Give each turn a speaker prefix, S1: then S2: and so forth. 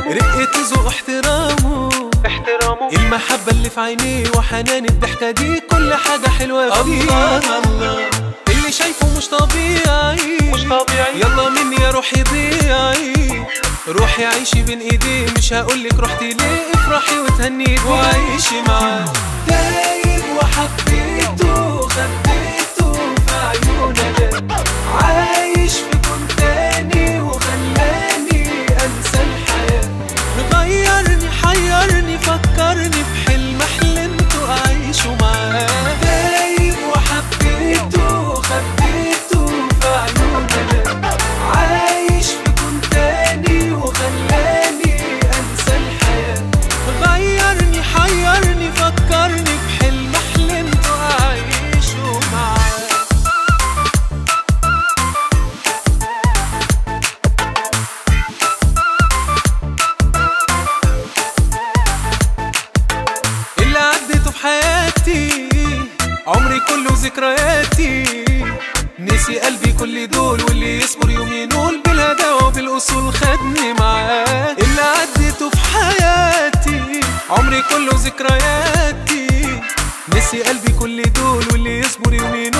S1: كلامه
S2: رقة ذوق احترامه
S1: احترامه
S2: المحبة اللي في عينيه وحنان الضحكة دي كل حاجة حلوة فيه
S1: الله الله
S2: اللي شايفه مش طبيعي
S1: مش طبيعي
S2: يلا مني يا روحي ضيعي روحي عيشي بين ايديه مش هقولك رحتي ليه افرحي وتهني وعيشي معاه دايب وحبيته خبيته في عيوننا عايش في كون تاني وخلاني انسى الحياة مغيرني حيرني فكرني في حلم حلمته اعيشه معاه دايب وحبيته خبيته في عيوننا عايش في كون تاني وخلاني انسى الحياة غيرني حيرني فكرني بحلم حلمته اعيشه معاه اللي عديته في حياتي عمري كله ذكرياتي نسي قلبي كل دول واللي يصبر يوم ينول بالهداوة وبالأصول خدني معاه اللي عديته في حياتي عمري كله ذكرياتي نسي قلبي كل دول واللي يصبر يوم ينول